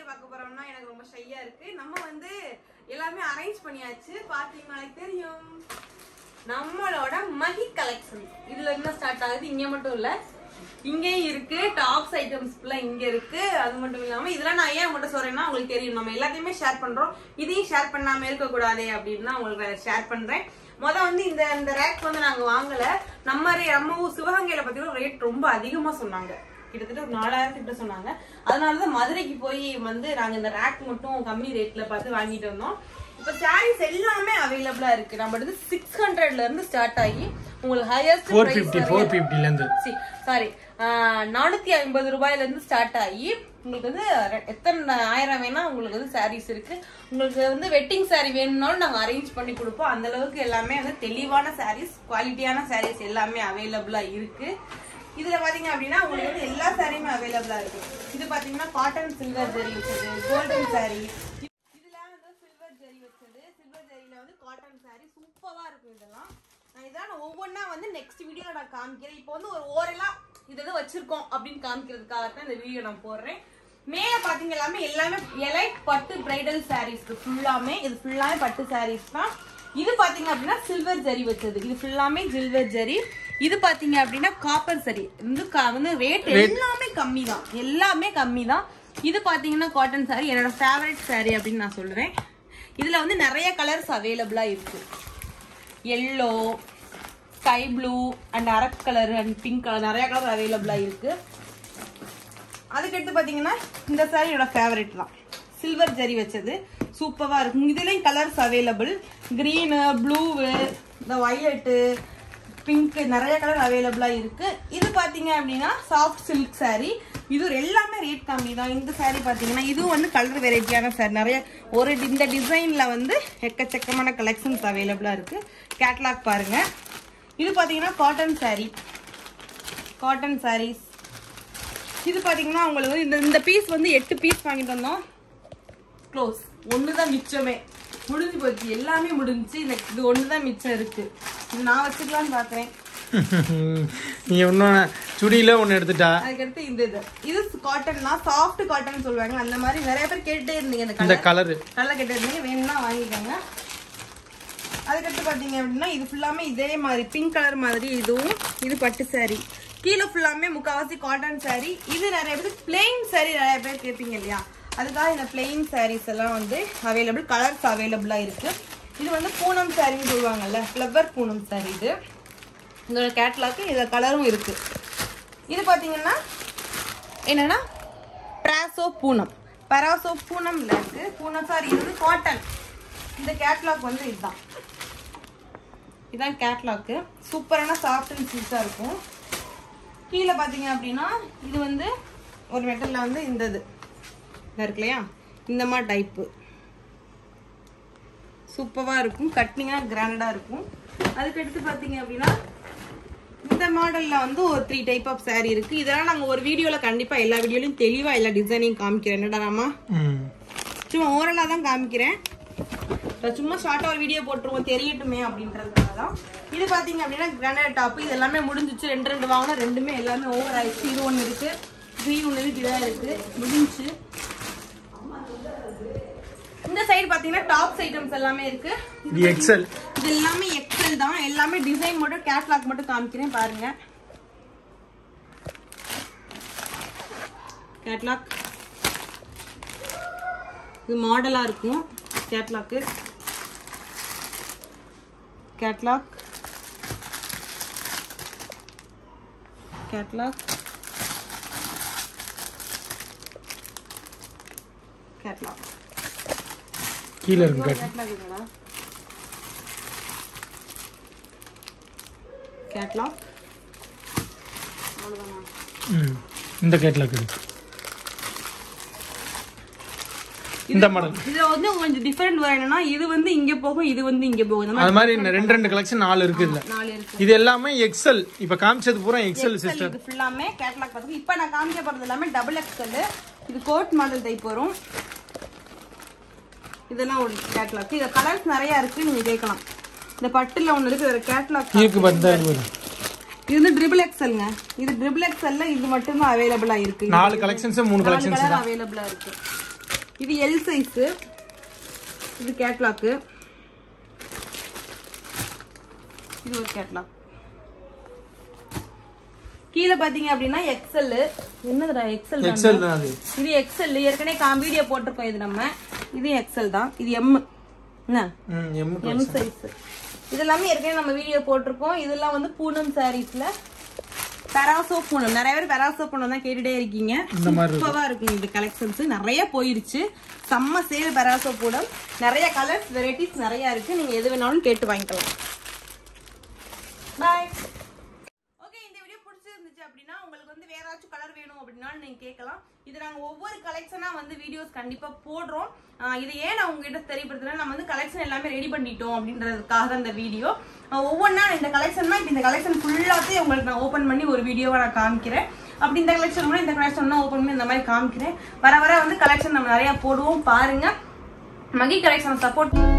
பார்க்க போறோம்னா எனக்கு ரொம்ப ஷையா இருக்கு நம்ம வந்து எல்லாமே அரேஞ்ச் பண்ணியாச்சு பாத்தீங்கன்னா தெரியும் நம்மளோட மகி கலெக்ஷன் இதுல என்ன ஸ்டார்ட் ஆகுது இங்க மட்டும் இல்ல இங்கேயும் இருக்கு டாப்ஸ் ஐட்டம்ஸ் ஃபுல்லா இங்க இருக்கு அது மட்டும் இல்லாம இதெல்லாம் நான் ஏன் உங்கள்கிட்ட சொல்றேன்னா உங்களுக்கு தெரியும் நம்ம எல்லாத்தையுமே ஷேர் பண்றோம் இதையும் ஷேர் பண்ணாம இருக்க கூடாதே அப்படின்னு தான் உங்களுக்கு ஷேர் பண்றேன் முத வந்து இந்த இந்த ரேக் வந்து நாங்க வாங்கல நம்ம ரே- நம்ம ஊர் சிவகங்கையில பாத்தீங்கன்னா ரேட் ரொம்ப அதிகமா சொன்னாங்க கிட்டத்தட்ட ஒரு நாலாயிரம் கிட்ட சொன்னாங்க அதனாலதான் மதுரைக்கு போய் வந்து நாங்க இந்த ரேக் மட்டும் கம்மி ரேட்ல பார்த்து வாங்கிட்டு வந்தோம் இப்ப சாரீஸ் எல்லாமே அவைலபிளா இருக்கு நம்ம வந்து சிக்ஸ் ஹண்ட்ரட்ல இருந்து ஸ்டார்ட் ஆகி உங்களுக்கு ஹையஸ்ட் ஃபோர் ஃபிஃப்டி ஃபோர் ஃபிஃப்டிலேருந்து சாரி நானூத்தி ஐம்பது ரூபாயில இருந்து ஸ்டார்ட் ஆகி உங்களுக்கு வந்து ரெ- எத்தனை ஆயிரம் வேணா உங்களுக்கு வந்து சாரீஸ் இருக்கு உங்களுக்கு வந்து வெட்டிங் saree வேணும்னாலும் நாங்க அரேஞ்ச் பண்ணி கொடுப்போம் அந்த அளவுக்கு எல்லாமே வந்து தெளிவான சாரீஸ் குவாலிட்டியான சாரீஸ் எல்லாமே அவைலபிளா இருக்கு இதுல பாத்தீங்க அப்படின்னா உங்களுக்கு வந்து எல்லா சாரியுமே அவைலபிளா இருக்கு இது பாத்தீங்கன்னா காட்டன் சில்வர் ஜெரி வச்சது கோல்டன் saree இதுல வந்து சில்வர் ஜெரி வச்சது சில்வர் ஜெரியில வந்து காட்டன் saree சூப்பரா இருக்கும் இதெல்லாம் நான் இதான் நான் ஒவ்வொன்றா வந்து நெக்ஸ்ட் வீடியோ நான் காமிக்கிறேன் இப்போ வந்து ஒரு ஓரெல்லாம் இது எது வச்சிருக்கோம் அப்படின்னு காமிக்கிறதுக்காக தான் இந்த வீடியோ நான் போடுறேன் மேல பாத்தீங்க எல்லாமே எல்லாமே எலைட் பட்டு பிரைடல் சாரீஸ் ஃபுல்லாமே இது ஃபுல்லாமே பட்டு சாரீஸ் தான் இது பாத்தீங்க அப்படின்னா சில்வர் ஜரி வச்சது இது ஃபுல்லாமே சில்வர் ஜரி இது பாத்தீங்க அப்படின்னா காப்பர் சரி வந்து கா- வந்து ரேட் எல்லாமே கம்மி தான் எல்லாமே கம்மி தான் இது பாத்தீங்கன்னா காட்டன் saree என்னோட ஃபேவரட் saree அப்படின்னு நான் சொல்றேன் இதுல வந்து நிறைய கலர்ஸ் அவைலபிளா இருக்கு எல்லோ ஸ்கை ப்ளூ அண்ட் அரக் கலர் அண்ட் பிங்க் கலர் நிறைய கலர் அவைலபிளா இருக்கு அதுக்கடுத்து பாத்தீங்கன்னா இந்த saree என்னோட ஃபேவரட் தான் சில்வர் ஜரி வச்சது சூப்பரா இருக்கும் இதுலயும் கலர்ஸ் அவைலபிள் கிரீனு ப்ளூவு இந்த வயலட்டு பிங்க் நிறைய கலர் அவைலபிளா இருக்கு இது பாத்தீங்க அப்படின்னா சாஃப்ட் சில்க் saree இது எல்லாமே ரேட் கம்மி தான் இந்த saree பாத்தீங்கன்னா இதுவும் வந்து கலர் வெரைட்டியான saree நிறைய ஒரு டி- இந்த டிசைன்ல வந்து எக்கச்சக்கமான கலெக்ஷன்ஸ் அவைலபிளா இருக்கு கேட்லாக் பாருங்க இது பாத்தீங்கன்னா காட்டன் saree காட்டன் sarees இது பாத்தீங்கன்னா உங்களுக்கு வந்து இந்த இந்த பீஸ் வந்து எட்டு பீஸ் வாங்கிட்டு வந்தோம் க்ளோஸ் ஒண்ணுதான் மிச்சமே முடிஞ்சு போச்சு எல்லாமே முடிஞ்சுச்சு இந்த இது ஒண்ணுதான் மிச்சம் இருக்கு இது நான் வச்சுக்கலாம்னு பாக்குறேன் நீ இன்னொன்று சுடியில் ஒன்று எடுத்துட்டா அதுக்கடுத்து இந்த இது இது காட்டன் தான் சாஃப்ட் காட்டன் சொல்லுவாங்க அந்த மாதிரி நிறைய பேர் கேட்டுட்டே இருந்தீங்க இந்த இந்த கலர் கலரு நல்லா கேட்டு இருந்தீங்க வேணும்னா வாங்கிக்கோங்க அதுக்கடுத்து பாத்தீங்க அப்படின்னா இது ஃபுல்லாமே இதே மாதிரி பிங்க் கலர் மாதிரி இதுவும் இது பட்டு saree கீழே ஃபுல்லாமே முக்காவாசி காட்டன் saree இது நிறைய பேர் பிளெயின் saree நிறைய பேர் கேட்பீங்க இல்லையா அதுக்காக இந்த பிளெயின் sarees எல்லாம் வந்து அவைலபிள் கலர்ஸ் அவைலபிளா இருக்கு இது வந்து பூனம் சாரின்னு சொல்லுவாங்கல்ல ஃப்ளவர் பூனம் saree இது இதோட கேட்லாக்கு இதுல கலரும் இருக்கு இது பாத்தீங்கன்னா என்னன்னா பிராசோ பூனம் பராசோ பூனம்ல இருக்கு பூனம் சாரி இது வந்து காட்டன் இந்த கேட்லாக் வந்து இதுதான் இதுதான் கேட்லாக்கு சூப்பரான சாஃப்ட் அண்ட் சில்ஸாக இருக்கும் கீழே பார்த்தீங்க அப்படின்னா இது வந்து ஒரு மெட்டலில் வந்து இந்த இது இதா இருக்கு இல்லையா இந்த மாதிரி டைப்பு சூப்பராக இருக்கும் கட்டிங்காக கிராண்டடாக இருக்கும் அதுக்கு அடுத்து பார்த்தீங்க அப்படின்னா இந்த மாடல்ல வந்து ஒரு த்ரீ டைப் ஆஃப் saree இருக்கு இதெல்லாம் நாங்க ஒரு வீடியோல கண்டிப்பா எல்லா வீடியோலயும் தெளிவா எல்லா டிசைனையும் காமிக்கிறேன் என்னடா ராமா ம் சும்மா ஓரலா தான் காமிக்கிறேன் நான் சும்மா ஷார்ட்டா ஒரு வீடியோ போட்டுருவோம் தெரியட்டுமே அப்படின்றதுக்காக தான் இது பாத்தீங்க அப்படின்னா கிரானைட் டாப் இது எல்லாமே முடிஞ்சிச்சு ரெண்டு ரெண்டு வாங்கினா ரெண்டுமே எல்லாமே ஓவர் ஆயிடுச்சு இது ஒன்று இருக்கு க்ரீன் ஒன்று இருக்கு இதாக இருக்கு முடிஞ்சுச்சு இந்த சைடு பாத்தீங்கன்னா டாப்ஸ் ஐட்டம்ஸ் எல்லாமே இருக்கு இது எக்ஸல் இது எல்லாமே எக்ஸல் தான் எல்லாமே டிசைன் மட்டும் கேட்லாக் மட்டும் காமிக்கிறேன் பாருங்க கேட்லாக் இது மாடலா இருக்கும் கேட்லாக்கு கேட்லாக் கேட்லாக் கேட்லாக் கீழே இருக்கு காட்டு கேட்லாக் என்னடா கேட்லாக் அவ்வளோதானா ம் இந்த கேட்லாக் இருக்கு இந்த மாடல் இதுல வந்து கொஞ்சம் டிஃபரெண்ட் என்னன்னா இது வந்து இங்க போகும் இது வந்து இங்க போகும் இந்த மாதிரி அது மாதிரி இந்த ரெண்டு ரெண்டு கலெக்ஷன் நாலு இருக்கு இதுல நாலு இருக்கு இது எல்லாமே எக்ஸல் இப்ப காமிச்சது பூரா எக்ஸல் சிஸ்டர் இது ஃபுல்லாமே கேட்லாக் பார்த்து இப்போ நான் காமிக்க போறது எல்லாமே டபுள் எக்ஸ்எல் இது கோட் மாடல் டைப் வரும் இதெல்லாம் ஒரு கேட்லாக் இது கலர்ஸ் நிறைய இருக்கு நீங்க கேட்கலாம் இந்த பட்டுல ஒண்ணு இருக்கு ஒரு கேட்லாக் இருக்கு பார்த்தா இருக்கு இது வந்து ட்ரிபிள் எக்ஸ்எல்ங்க இது ட்ரிபிள் எக்ஸ்எல்ல இது மட்டும் தான் அவைலபிளா இருக்கு நாலு கலெக்ஷன்ஸ் மூணு நாலு கலெக்ஷன்ஸ் கலர் அவைலபிளா இருக்கு இது எல் சைஸு இது கேட்லாக்கு இது ஒரு கேட்லாக் கீழே பாத்தீங்க அப்படின்னா எக்ஸல் என்னதுடா எக்ஸல் எக்ஸல் தான் அது இது எக்ஸல் ஏற்கனவே கா வீடியோ போட்டிருக்கோம் இது நம்ம இது எக்ஸல் தான் இது எம் என்ன ம் எம் எம் சைஸ் இது எல்லாமே ஏற்கனவே நம்ம வீடியோ போட்டிருக்கோம் இதெல்லாம் வந்து பூனம் சாரீஸ்ல பெராசோ பூனம் நிறைய பேர் பெராசோ பூனம் தான் கேட்டுட்டே இருக்கீங்க இந்த மாதிரி சூப்பரா இருக்கும் இந்த கலெக்ஷன்ஸ் நிறைய போயிருச்சு செம்ம சேல் பெராசோ பூனம் நிறைய கலர்ஸ் வெரைட்டிஸ் நிறைய இருக்கு நீங்க எது வேணாலும் கேட்டு வாங்கிக்கலாம் பாய் ஓகே இந்த வீடியோ பிடிச்சிருந்துச்சு அப்படின்னா உங்களுக்கு வந்து வேற ஏதாச்சும் கலர் வேணும் அப்படின்னாலும் நீங்க கேட்கலாம் இது நாங்க ஒவ்வொரு கலெக்ஷனா வந்து வீடியோஸ் கண்டிப்பா போடுறோம் ஆஹ் இது ஏன் நான் உங்ககிட்ட தெரியப்படுத்துறேன் நம்ம வந்து கலெக்ஷன் எல்லாமே ரெடி பண்ணிட்டோம் அப்படின்றதுக்காக தான் இந்த வீடியோ ஒவ்வொன்றா இந்த கலெக்ஷன்னா இப்போ இந்த கலெக்ஷன் ஃபுல்லாத்தையும் உங்களுக்கு நான் ஓப்பன் பண்ணி ஒரு வீடியோவை நான் காமிக்கிறேன் அப்படி இந்த கலெக்ஷன் கூட இந்த கலெக்ஷன் ஓப்பன் பண்ணி இந்த மாதிரி காமிக்கிறேன் வர வர வந்து கலெக்ஷன் நம்ம நிறைய போடுவோம் பாருங்க மகி கலெக்ஷன் சப்போர்ட்